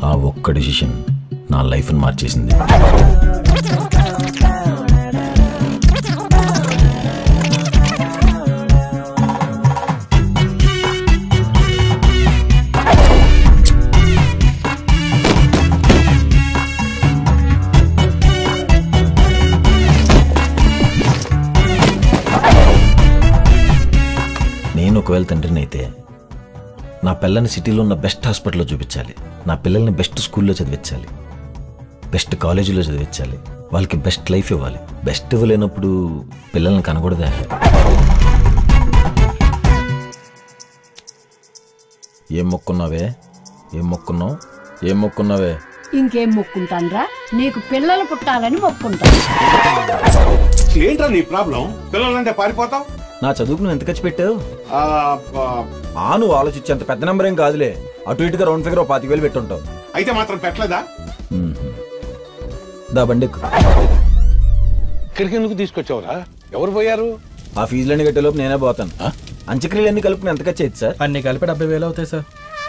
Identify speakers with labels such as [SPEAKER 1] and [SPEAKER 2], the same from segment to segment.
[SPEAKER 1] ఆ ఒక్క డిసిషన్ నా లైఫ్ని మార్చేసింది నేను ఒకవేళ తండ్రిని అయితే నా పిల్లని సిటీలో ఉన్న బెస్ట్ హాస్పిటల్లో చూపించాలి నా పిల్లల్ని బెస్ట్ స్కూల్లో చదివించాలి బెస్ట్ కాలేజీలో చదివించాలి వాళ్ళకి బెస్ట్ లైఫ్ ఇవ్వాలి బెస్ట్ ఇవ్వలేనప్పుడు పిల్లల్ని కనకూడదా ఏం మొక్కున్నావే ఏం మొక్కున్నావు ఏం మొక్కున్నావే
[SPEAKER 2] ఇంకేం మొక్కుంటాన్రా నీకు పిల్లలు పుట్టాలని మొక్కుంటాను
[SPEAKER 3] ఏంట్రా నీ ప్రాబ్లం పిల్లలంటే పారిపోతావు
[SPEAKER 1] నా చదువుకు నువ్వు ఎంత ఖర్చు పెట్టావు
[SPEAKER 3] ఆ, ఆ,
[SPEAKER 1] ఆ నువ్వు ఆలోచించే అంత పెద్ద నెంబర్ ఏం కాదులే అటు ఇటుగా రౌండ్ ఫిగర్ పాతిక వేలు పెట్టుంటావు
[SPEAKER 3] అయితే మాత్రం పెట్టలేదా
[SPEAKER 1] దా బండి ఎక్కు.
[SPEAKER 4] ఇక్కడికి ఎందుకు తీసుకొచ్చావురా ఎవరు పోయారు
[SPEAKER 1] ఆ ఫీజులన్నీ కట్టేలోపు నేనే పోతాను అంత్యక్రియలన్నీ కలుపుకుని ఎంత ఖర్చు అయ్యింది సార్
[SPEAKER 5] అన్ని కలిపి డెబ్బై వేలు అవుతాయి సార్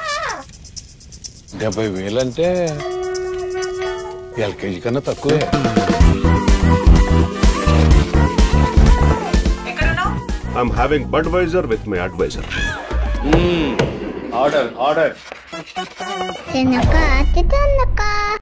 [SPEAKER 4] డెబ్బై వేలంటే ఎల్కేజీ కన్నా తక్కువే
[SPEAKER 6] I'm having Budweiser with my advisor.
[SPEAKER 3] Order order
[SPEAKER 7] తినక తినక